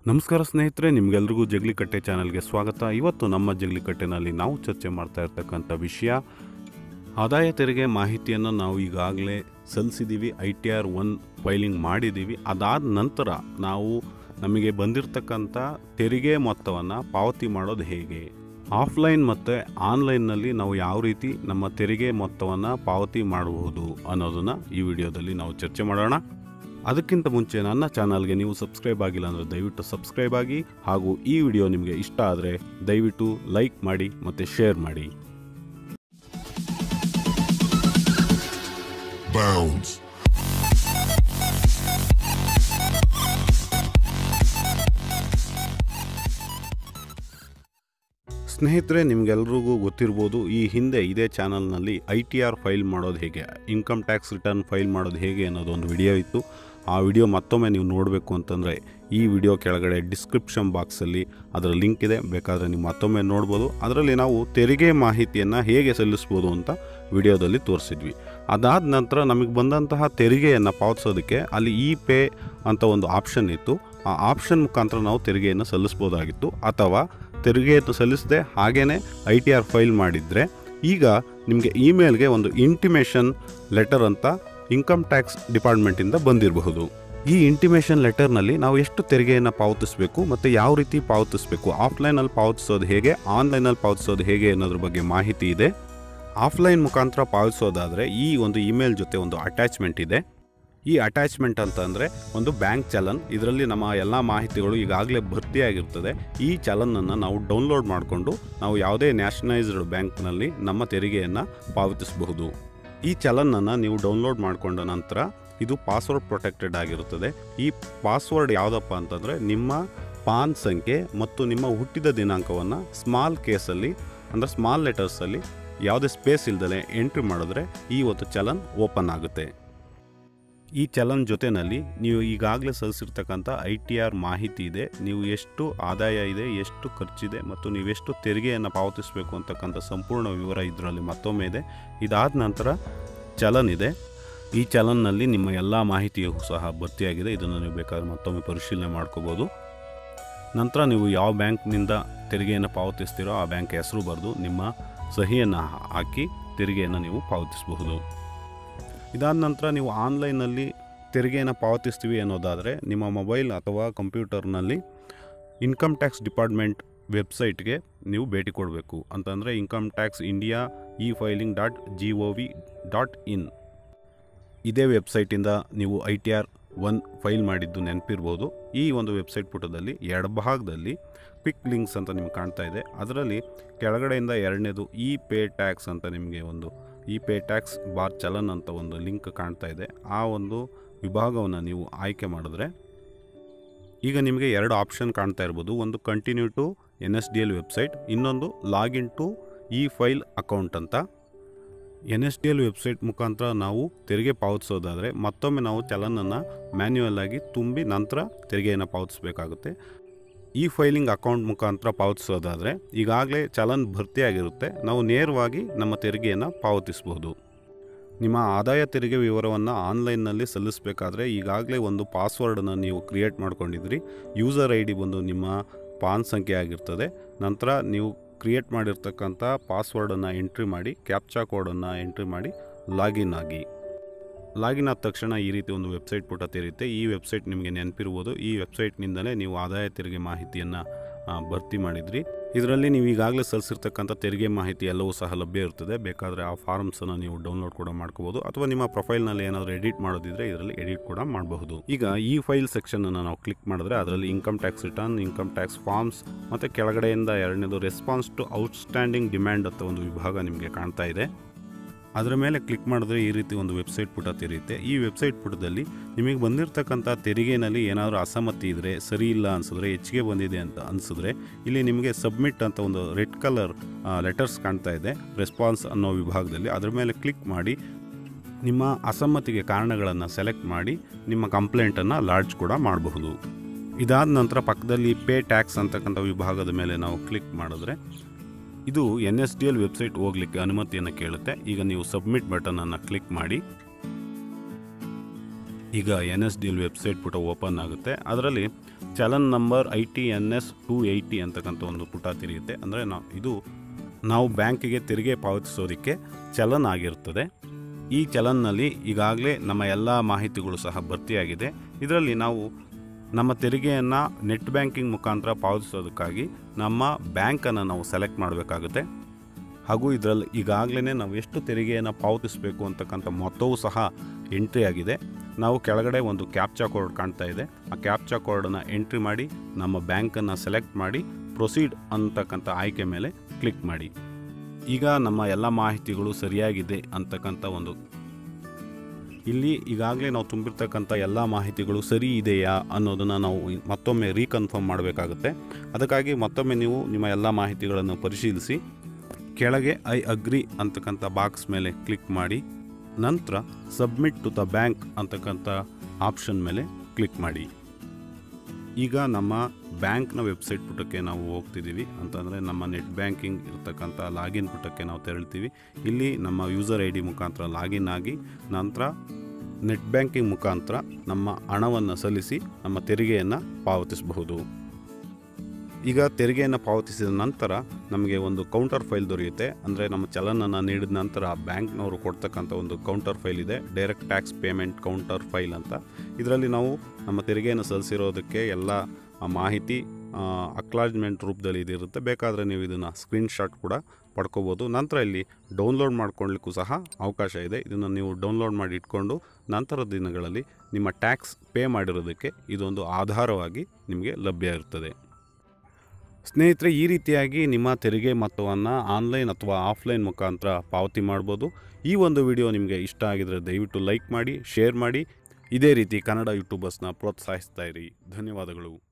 ನಮಸ್ಕಾರ ಸ್ನೇಹಿತರೆ ನಿಮಗೆಲ್ರಿಗೂ ಜಗ್ಲಿಕಟ್ಟೆ ಚಾನಲ್ಗೆ ಸ್ವಾಗತ ಇವತ್ತು ನಮ್ಮ ಜಗ್ಲಿಕಟ್ಟೆನಲ್ಲಿ ನಾವು ಚರ್ಚೆ ಮಾಡ್ತಾ ಇರ್ತಕ್ಕಂಥ ವಿಷಯ ಆದಾಯ ತೆರಿಗೆ ಮಾಹಿತಿಯನ್ನು ನಾವು ಈಗಾಗಲೇ ಸಲ್ಲಿಸಿದ್ದೀವಿ I T R one filing ಮಾಡಿದ್ದೀವಿ ಅದಾದ ನಂತರ ನಾವು ನಮಗೆ ಬಂದಿರತಕ್ಕಂಥ ತೆರಿಗೆ ಮೊತ್ತವನ್ನು ಪಾವತಿ ಮಾಡೋದು ಹೇಗೆ ಆಫ್ಲೈನ್ ಮತ್ತು ಆನ್ಲೈನ್ನಲ್ಲಿ ನಾವು ಯಾವ ರೀತಿ ನಮ್ಮ ತೆರಿಗೆ ಮೊತ್ತವನ್ನು ಪಾವತಿ ಮಾಡಬಹುದು ಅನ್ನೋದನ್ನು ಈ ವಿಡಿಯೋದಲ್ಲಿ ನಾವು ಚರ್ಚೆ ಮಾಡೋಣ ಅದಕ್ಕಿಂತ ಮುಂಚೆ ನನ್ನ ಚಾನಲ್ಗೆ ನೀವು ಸಬ್ಸ್ಕ್ರೈಬ್ ಆಗಿಲ್ಲ ಅಂದರೆ ದಯವಿಟ್ಟು ಸಬ್ಸ್ಕ್ರೈಬ್ ಆಗಿ ಹಾಗೂ ಈ ವಿಡಿಯೋ ನಿಮಗೆ ಇಷ್ಟ ಆದರೆ ದಯವಿಟ್ಟು ಲೈಕ್ ಮಾಡಿ ಮತ್ತು ಶೇರ್ ಮಾಡಿ Bounds. ಸ್ನೇಹಿತರೆ ನಿಮಗೆಲ್ರಿಗೂ ಗೊತ್ತಿರ್ಬೋದು ಈ ಹಿಂದೆ ಇದೇ ಚಾನಲ್ನಲ್ಲಿ ಐ ಟಿ ಆರ್ ಫೈಲ್ ಮಾಡೋದು ಹೇಗೆ ಇನ್ಕಮ್ ಟ್ಯಾಕ್ಸ್ ರಿಟರ್ನ್ ಫೈಲ್ ಮಾಡೋದು ಹೇಗೆ ಅನ್ನೋದು ಒಂದು ವಿಡಿಯೋ ಇತ್ತು ಆ ವಿಡಿಯೋ ಮತ್ತೊಮ್ಮೆ ನೀವು ನೋಡಬೇಕು ಅಂತಂದರೆ ಈ ವಿಡಿಯೋ ಕೆಳಗಡೆ ಡಿಸ್ಕ್ರಿಪ್ಷನ್ ಬಾಕ್ಸಲ್ಲಿ ಅದರ ಲಿಂಕ್ ಇದೆ ಬೇಕಾದರೆ ನೀವು ಮತ್ತೊಮ್ಮೆ ನೋಡ್ಬೋದು ಅದರಲ್ಲಿ ನಾವು ತೆರಿಗೆ ಮಾಹಿತಿಯನ್ನು ಹೇಗೆ ಸಲ್ಲಿಸ್ಬೋದು ಅಂತ ವಿಡಿಯೋದಲ್ಲಿ ತೋರಿಸಿದ್ವಿ ಅದಾದ ನಂತರ ನಮಗೆ ಬಂದಂತಹ ತೆರಿಗೆಯನ್ನು ಪಾವತಿಸೋದಕ್ಕೆ ಅಲ್ಲಿ ಇ ಪೇ ಅಂತ ಒಂದು ಆಪ್ಷನ್ ಇತ್ತು ಆ ಆಪ್ಷನ್ ಮುಖಾಂತರ ನಾವು ತೆರಿಗೆಯನ್ನು ಸಲ್ಲಿಸ್ಬೋದಾಗಿತ್ತು ಅಥವಾ ತೆರಿಗೆಯನ್ನು ಸಲ್ಲಿಸದೆ ಹಾಗೇ ಐ ಟಿ ಆರ್ ಫೈಲ್ ಮಾಡಿದರೆ ಈಗ ನಿಮಗೆ ಇಮೇಲ್ಗೆ ಒಂದು ಇಂಟಿಮೇಷನ್ ಲೆಟರ್ ಅಂತ ಇನ್ಕಮ್ ಟ್ಯಾಕ್ಸ್ ಡಿಪಾರ್ಟ್ಮೆಂಟಿಂದ ಬಂದಿರಬಹುದು ಈ ಇಂಟಿಮೇಷನ್ ಲೆಟರ್ನಲ್ಲಿ ನಾವು ಎಷ್ಟು ತೆರಿಗೆಯನ್ನು ಪಾವತಿಸಬೇಕು ಮತ್ತು ಯಾವ ರೀತಿ ಪಾವತಿಸಬೇಕು ಆಫ್ಲೈನಲ್ಲಿ ಪಾವತಿಸೋದು ಹೇಗೆ ಆನ್ಲೈನಲ್ಲಿ ಪಾವತಿಸೋದು ಹೇಗೆ ಅನ್ನೋದ್ರ ಬಗ್ಗೆ ಮಾಹಿತಿ ಇದೆ ಆಫ್ಲೈನ್ ಮುಖಾಂತರ ಪಾವತಿಸೋದಾದರೆ ಈ ಒಂದು ಇಮೇಲ್ ಜೊತೆ ಒಂದು ಅಟ್ಯಾಚ್ಮೆಂಟ್ ಇದೆ ಈ ಅಟ್ಯಾಚ್ಮೆಂಟ್ ಅಂತಂದರೆ ಒಂದು ಬ್ಯಾಂಕ್ ಚಲನ್ ಇದರಲ್ಲಿ ನಮ್ಮ ಎಲ್ಲ ಮಾಹಿತಿಗಳು ಈಗಾಗಲೇ ಭರ್ತಿಯಾಗಿರ್ತದೆ ಈ ಚಲನನ್ನು ನಾವು ಡೌನ್ಲೋಡ್ ಮಾಡಿಕೊಂಡು ನಾವು ಯಾವುದೇ ನ್ಯಾಷನಲೈಸ್ಡ್ ಬ್ಯಾಂಕ್ನಲ್ಲಿ ನಮ್ಮ ತೆರಿಗೆಯನ್ನು ಪಾವತಿಸಬಹುದು ಈ ಚಲನನ್ನು ನೀವು ಡೌನ್ಲೋಡ್ ಮಾಡಿಕೊಂಡ ನಂತರ ಇದು ಪಾಸ್ವರ್ಡ್ ಪ್ರೊಟೆಕ್ಟೆಡ್ ಆಗಿರುತ್ತದೆ ಈ ಪಾಸ್ವರ್ಡ್ ಯಾವುದಪ್ಪ ಅಂತಂದರೆ ನಿಮ್ಮ ಪಾನ್ ಸಂಖ್ಯೆ ಮತ್ತು ನಿಮ್ಮ ಹುಟ್ಟಿದ ದಿನಾಂಕವನ್ನು ಸ್ಮಾಲ್ ಕೇಸಲ್ಲಿ ಅಂದರೆ ಸ್ಮಾಲ್ ಲೆಟರ್ಸಲ್ಲಿ ಯಾವುದೇ ಸ್ಪೇಸ್ ಇಲ್ದಲೆ ಎಂಟ್ರಿ ಮಾಡಿದ್ರೆ ಈ ಒಂದು ಚಲನ್ ಓಪನ್ ಆಗುತ್ತೆ ಈ ಚಲನ್ ಜೊತೆಯಲ್ಲಿ ನೀವು ಈಗಾಗಲೇ ಸಲ್ಲಿಸಿರ್ತಕ್ಕಂಥ ಐ ಟಿ ಆರ್ ಮಾಹಿತಿ ಇದೆ ನೀವು ಎಷ್ಟು ಆದಾಯ ಇದೆ ಎಷ್ಟು ಖರ್ಚಿದೆ ಮತ್ತು ನೀವೆಷ್ಟು ತೆರಿಗೆಯನ್ನು ಪಾವತಿಸಬೇಕು ಅಂತಕ್ಕಂಥ ಸಂಪೂರ್ಣ ವಿವರ ಇದರಲ್ಲಿ ಮತ್ತೊಮ್ಮೆ ಇದೆ ಇದಾದ ನಂತರ ಚಲನ್ ಇದೆ ಈ ಚಲನ್ನಲ್ಲಿ ನಿಮ್ಮ ಎಲ್ಲ ಮಾಹಿತಿಯೂ ಸಹ ಭರ್ತಿಯಾಗಿದೆ ಇದನ್ನು ನೀವು ಬೇಕಾದ್ರೆ ಮತ್ತೊಮ್ಮೆ ಪರಿಶೀಲನೆ ಮಾಡ್ಕೋಬೋದು ನಂತರ ನೀವು ಯಾವ ಬ್ಯಾಂಕ್ನಿಂದ ತೆರಿಗೆಯನ್ನು ಪಾವತಿಸ್ತೀರೋ ಆ ಬ್ಯಾಂಕ್ ಹೆಸರು ಬರೆದು ನಿಮ್ಮ ಸಹಿಯನ್ನು ಹಾಕಿ ತೆರಿಗೆಯನ್ನು ನೀವು ಪಾವತಿಸಬಹುದು ಇದಾದ ನಂತರ ನೀವು ಆನ್ಲೈನಲ್ಲಿ ತೆರಿಗೆಯನ್ನು ಪಾವತಿಸ್ತೀವಿ ಅನ್ನೋದಾದರೆ ನಿಮ್ಮ ಮೊಬೈಲ್ ಅಥವಾ ಕಂಪ್ಯೂಟರ್ನಲ್ಲಿ ಇನ್ಕಮ್ ಟ್ಯಾಕ್ಸ್ ಡಿಪಾರ್ಟ್ಮೆಂಟ್ ವೆಬ್ಸೈಟ್ಗೆ ನೀವು ಭೇಟಿ ಕೊಡಬೇಕು ಅಂತಂದರೆ income tax India e filing dot G O V dot in ಇದೇ ವೆಬ್ಸೈಟಿಂದ ನೀವು I T R one file ಮಾಡಿದ್ದು ನೆನಪಿರ್ಬೋದು ಈ ಒಂದು ವೆಬ್ಸೈಟ್ ಪುಟದಲ್ಲಿ ಎಡಭಾಗದಲ್ಲಿ ಕ್ವಿಕ್ ಲಿಂಕ್ಸ್ ಅಂತ ನಿಮ್ಗೆ ಕಾಣ್ತಾ ಇದೆ ಅದರಲ್ಲಿ ಕೆಳಗಡೆಯಿಂದ ಎರಡನೇದು ಇ ಪೇ ಟ್ಯಾಕ್ಸ್ ಅಂತ ನಿಮಗೆ ಒಂದು e pay tax bar challan ಅಂತ ಒಂದು ಲಿಂಕ್ ಕಾಣ್ತಾ ಇದೆ ಆ ಒಂದು ವಿಭಾಗವನ್ನು ನೀವು ಆಯ್ಕೆ ಮಾಡಿದ್ರೆ ಈಗ ನಿಮಗೆ ಎರಡು ಆಪ್ಷನ್ ಕಾಣ್ತಾ ಇರ್ಬೋದು ಒಂದು continue to N S D L website ಇನ್ನೊಂದು login to e file account ಅಂತ N S D L website ಮುಖಾಂತರ ನಾವು ತೆರಿಗೆ ಪಾವತಿಸೋದಾದರೆ ಮತ್ತೊಮ್ಮೆ ನಾವು ಚಲನನ್ನು ಮ್ಯಾನ್ಯುಯಲ್ ಆಗಿ ತುಂಬಿ ನಂತರ ತೆರಿಗೆಯನ್ನು ಪಾವತಿಸಬೇಕಾಗುತ್ತೆ ಈ ಫೈಲಿಂಗ್ ಅಕೌಂಟ್ ಮುಖಾಂತರ ಪಾವತಿಸೋದಾದರೆ ಈಗಾಗಲೇ ಚಲನ್ ಭರ್ತಿಯಾಗಿರುತ್ತೆ ನಾವು ನೇರವಾಗಿ ನಮ್ಮ ತೆರಿಗೆಯನ್ನು ಪಾವತಿಸಬಹುದು ನಿಮ್ಮ ಆದಾಯ ತೆರಿಗೆ ವಿವರವನ್ನು ಆನ್ಲೈನ್ನಲ್ಲಿ ಸಲ್ಲಿಸಬೇಕಾದ್ರೆ ಈಗಾಗಲೇ ಒಂದು ಪಾಸ್ವರ್ಡನ್ನು ನೀವು ಕ್ರಿಯೇಟ್ ಮಾಡ್ಕೊಂಡಿದ್ರಿ ಯೂಸರ್ ಐ ಡಿ ಬಂದು ನಿಮ್ಮ ಪಾನ್ ಸಂಖ್ಯೆ ಆಗಿರ್ತದೆ ನಂತರ ನೀವು ಕ್ರಿಯೇಟ್ ಮಾಡಿರ್ತಕ್ಕಂಥ ಪಾಸ್ವರ್ಡನ್ನು ಎಂಟ್ರಿ ಮಾಡಿ ಕ್ಯಾಪ್ಚಾ ಕೋಡನ್ನು ಎಂಟ್ರಿ ಮಾಡಿ ಲಾಗಿನ್ ಆಗಿ ಲಾಗಿನ್ ಆದ ತಕ್ಷಣ ಈ ರೀತಿ ಒಂದು ವೆಬ್ಸೈಟ್ ಪುಟ ತೆರೆಯುತ್ತೆ ಈ ವೆಬ್ಸೈಟ್ ನಿಮಗೆ ನೆನಪಿರ್ಬೋದು ಈ ವೆಬ್ಸೈಟ್ನಿಂದಲೇ ನೀವು ಆದಾಯ ತೆರಿಗೆ ಮಾಹಿತಿಯನ್ನು ಭರ್ತಿ ಮಾಡಿದ್ರಿ ಇದರಲ್ಲಿ ನೀವು ಈಗಾಗಲೇ ಸಲ್ಲಿಸಿರ್ತಕ್ಕಂಥ ತೆರಿಗೆ ಮಾಹಿತಿ ಎಲ್ಲವೂ ಸಹ ಲಭ್ಯ ಇರ್ತದೆ ಬೇಕಾದರೆ ಆ ಫಾರ್ಮ್ಸನ್ನು ನೀವು ಡೌನ್ಲೋಡ್ ಕೂಡ ಮಾಡ್ಕೋಬೋದು ಅಥವಾ ನಿಮ್ಮ ಪ್ರೊಫೈಲ್ನಲ್ಲಿ ಏನಾದರೂ ಎಡಿಟ್ ಮಾಡೋದಿದ್ರೆ ಇದರಲ್ಲಿ ಎಡಿಟ್ ಕೂಡ ಮಾಡಬಹುದು ಈಗ ಈ ಫೈಲ್ ಸೆಕ್ಷನನ್ನು ನಾವು ಕ್ಲಿಕ್ ಮಾಡಿದ್ರೆ ಅದರಲ್ಲಿ income tax return income tax forms ಮತ್ತು ಕೆಳಗಡೆಯಿಂದ ಎರಡನೇದು ರೆಸ್ಪಾನ್ಸ್ ಟು ಔಟ್ಸ್ಟ್ಯಾಂಡಿಂಗ್ ಡಿಮ್ಯಾಂಡ್ ಅಂತ ಒಂದು ವಿಭಾಗ ನಿಮಗೆ ಕಾಣ್ತಾ ಇದೆ ಅದರ ಮೇಲೆ ಕ್ಲಿಕ್ ಮಾಡಿದ್ರೆ ಈ ರೀತಿ ಒಂದು ವೆಬ್ಸೈಟ್ ಪುಟ ತೆರೆಯುತ್ತೆ ಈ ವೆಬ್ಸೈಟ್ ಪುಟದಲ್ಲಿ ನಿಮಗೆ ಬಂದಿರತಕ್ಕಂಥ ತೆರಿಗೆನಲ್ಲಿ ಏನಾದರೂ ಅಸಮ್ಮತಿ ಇದ್ದರೆ ಸರಿ ಇಲ್ಲ ಅನಿಸಿದ್ರೆ ಹೆಚ್ಚಿಗೆ ಬಂದಿದೆ ಅಂತ ಅನಿಸಿದ್ರೆ ಇಲ್ಲಿ ನಿಮಗೆ ಸಬ್ಮಿಟ್ ಅಂತ ಒಂದು ರೆಡ್ ಕಲರ್ ಲೆಟರ್ಸ್ ಕಾಣ್ತಾ ಇದೆ ರೆಸ್ಪಾನ್ಸ್ ಅನ್ನೋ ವಿಭಾಗದಲ್ಲಿ ಅದರ ಮೇಲೆ ಕ್ಲಿಕ್ ಮಾಡಿ ನಿಮ್ಮ ಅಸಮ್ಮತಿಗೆ ಕಾರಣಗಳನ್ನು ಸೆಲೆಕ್ಟ್ ಮಾಡಿ ನಿಮ್ಮ ಕಂಪ್ಲೇಂಟನ್ನು ಲಾಡ್ಜ್ ಕೂಡ ಮಾಡಬಹುದು ಇದಾದ ನಂತರ ಪಕ್ಕದಲ್ಲಿ ಪೇ ಟ್ಯಾಕ್ಸ್ ಅಂತಕ್ಕಂಥ ವಿಭಾಗದ ಮೇಲೆ ನಾವು ಕ್ಲಿಕ್ ಮಾಡಿದ್ರೆ ಇದು N S D L website ಹೋಗಲಿಕ್ಕೆ ಅನುಮತಿಯನ್ನು ಕೇಳುತ್ತೆ ಈಗ ನೀವು ಸಬ್ಮಿಟ್ ಬಟನನ್ನು ಕ್ಲಿಕ್ ಮಾಡಿ ಈಗ N S D L website ಪುಟ ಓಪನ್ ಆಗುತ್ತೆ ಅದರಲ್ಲಿ challan number I T N S two eighty ಅಂತಕ್ಕಂಥ ಒಂದು ಪುಟ ತಿರಿಯುತ್ತೆ ಅಂದರೆ ನಾವು ಇದು ನಾವು ಬ್ಯಾಂಕಿಗೆ ತೆರಿಗೆ ಪಾವತಿಸೋದಕ್ಕೆ ಚಲನ್ ಆಗಿರ್ತದೆ ಈ ಚಲನ್ನಲ್ಲಿ ಈಗಾಗಲೇ ನಮ್ಮ ಎಲ್ಲ ಮಾಹಿತಿಗಳು ಸಹ ಭರ್ತಿಯಾಗಿದೆ ಇದರಲ್ಲಿ ನಾವು ನಮ್ಮ ತೆರಿಗೆಯನ್ನು ನೆಟ್ ಬ್ಯಾಂಕಿಂಗ್ ಮುಖಾಂತರ ಪಾವತಿಸೋದಕ್ಕಾಗಿ ನಮ್ಮ ಬ್ಯಾಂಕನ್ನು ನಾವು ಸೆಲೆಕ್ಟ್ ಮಾಡಬೇಕಾಗುತ್ತೆ ಹಾಗೂ ಇದರಲ್ಲಿ ಈಗಾಗಲೇ ನಾವು ಎಷ್ಟು ತೆರಿಗೆಯನ್ನು ಪಾವತಿಸಬೇಕು ಅಂತಕ್ಕಂಥ ಮೊತ್ತವೂ ಸಹ ಎಂಟ್ರಿ ಆಗಿದೆ ನಾವು ಕೆಳಗಡೆ ಒಂದು ಕ್ಯಾಪ್ಚಾ ಕೋಡ್ ಕಾಣ್ತಾ ಇದೆ ಆ ಕ್ಯಾಪ್ಚಾ ಕೋಡನ್ನು ಎಂಟ್ರಿ ಮಾಡಿ ನಮ್ಮ ಬ್ಯಾಂಕನ್ನು ಸೆಲೆಕ್ಟ್ ಮಾಡಿ ಪ್ರೊಸೀಡ್ ಅಂತಕ್ಕಂಥ ಆಯ್ಕೆ ಮೇಲೆ ಕ್ಲಿಕ್ ಮಾಡಿ ಈಗ ನಮ್ಮ ಎಲ್ಲ ಮಾಹಿತಿಗಳು ಸರಿಯಾಗಿದೆ ಅಂತಕ್ಕಂಥ ಒಂದು ಇಲ್ಲಿ ಈಗಾಗಲೇ ನಾವು ತುಂಬಿರ್ತಕ್ಕಂಥ ಎಲ್ಲ ಮಾಹಿತಿಗಳು ಸರಿ ಇದೆಯಾ ಅನ್ನೋದನ್ನು ನಾವು ಮತ್ತೊಮ್ಮೆ ರೀಕನ್ಫರ್ಮ್ ಮಾಡಬೇಕಾಗುತ್ತೆ ಅದಕ್ಕಾಗಿ ಮತ್ತೊಮ್ಮೆ ನೀವು ನಿಮ್ಮ ಎಲ್ಲ ಮಾಹಿತಿಗಳನ್ನು ಪರಿಶೀಲಿಸಿ ಕೆಳಗೆ ಐ ಅಗ್ರಿ ಅಂತಕ್ಕಂಥ ಬಾಕ್ಸ್ ಮೇಲೆ ಕ್ಲಿಕ್ ಮಾಡಿ ನಂತರ ಸಬ್ಮಿಟ್ ಟು ದ ಬ್ಯಾಂಕ್ ಅಂತಕ್ಕಂಥ ಆಪ್ಷನ್ ಮೇಲೆ ಕ್ಲಿಕ್ ಮಾಡಿ ಈಗ ನಮ್ಮ ಬ್ಯಾಂಕ್ನ ವೆಬ್ಸೈಟ್ ಪುಟಕ್ಕೆ ನಾವು ಹೋಗ್ತಿದ್ದೀವಿ ಅಂತಂದರೆ ನಮ್ಮ ನೆಟ್ ಬ್ಯಾಂಕಿಂಗ್ ಇರ್ತಕ್ಕಂಥ ಲಾಗಿನ್ ಪುಟಕ್ಕೆ ನಾವು ತೆರಳ್ತೀವಿ ಇಲ್ಲಿ ನಮ್ಮ ಯೂಸರ್ ಐ ಡಿ ಮುಖಾಂತರ ಲಾಗಿನ್ ಆಗಿ ನಂತರ ನೆಟ್ ಬ್ಯಾಂಕಿಂಗ್ ಮುಖಾಂತರ ನಮ್ಮ ಹಣವನ್ನು ಸಲ್ಲಿಸಿ ನಮ್ಮ ತೆರಿಗೆಯನ್ನು ಪಾವತಿಸಬಹುದು ಈಗ ತೆರಿಗೆಯನ್ನು ಪಾವತಿಸಿದ ನಂತರ ನಮಗೆ ಒಂದು ಕೌಂಟರ್ ಫೈಲ್ ದೊರೆಯುತ್ತೆ ಅಂದರೆ ನಮ್ಮ ಚಲನನ್ನು ನೀಡಿದ ನಂತರ ಬ್ಯಾಂಕ್ನವರು ಕೊಡ್ತಕ್ಕಂಥ ಒಂದು ಕೌಂಟರ್ ಫೈಲ್ ಇದೆ direct tax payment counterfoil ಅಂತ ಇದರಲ್ಲಿ ನಾವು ನಮ್ಮ ತೆರಿಗೆಯನ್ನು ಸಲ್ಲಿಸಿರೋದಕ್ಕೆ ಎಲ್ಲ ಆ ಮಾಹಿತಿ ಅಕ್ಲಾಜ್ಮೆಂಟ್ ರೂಪದಲ್ಲಿ ಇದಿರುತ್ತೆ ಬೇಕಾದರೆ ನೀವು ಇದನ್ನು ಸ್ಕ್ರೀನ್ಶಾಟ್ ಕೂಡ ಪಡ್ಕೋಬೋದು ನಂತರ ಇಲ್ಲಿ ಡೌನ್ಲೋಡ್ ಮಾಡ್ಕೊಳ್ಳಿಕ್ಕೂ ಸಹ ಅವಕಾಶ ಇದೆ ಇದನ್ನು ನೀವು ಡೌನ್ಲೋಡ್ ಮಾಡಿ ಇಟ್ಕೊಂಡು ನಂತರದ ದಿನಗಳಲ್ಲಿ ನಿಮ್ಮ ಟ್ಯಾಕ್ಸ್ ಪೇ ಮಾಡಿರೋದಕ್ಕೆ ಇದೊಂದು ಆಧಾರವಾಗಿ ನಿಮಗೆ ಲಭ್ಯ ಇರ್ತದೆ ಸ್ನೇಹಿತರೆ ಈ ರೀತಿಯಾಗಿ ನಿಮ್ಮ ತೆರಿಗೆ ಮೊತ್ತವನ್ನು ಆನ್ಲೈನ್ ಅಥವಾ ಆಫ್ಲೈನ್ ಮುಖಾಂತರ ಪಾವತಿ ಮಾಡ್ಬೋದು ಈ ಒಂದು ವಿಡಿಯೋ ನಿಮಗೆ ಇಷ್ಟ ಆಗಿದರೆ ದಯವಿಟ್ಟು ಲೈಕ್ ಮಾಡಿ ಶೇರ್ ಮಾಡಿ ಇದೇ ರೀತಿ ಕನ್ನಡ ಯೂಟ್ಯೂಬರ್ಸ್ನ ಪ್ರೋತ್ಸಾಹಿಸ್ತಾ ಇರಿ ಧನ್ಯವಾದಗಳು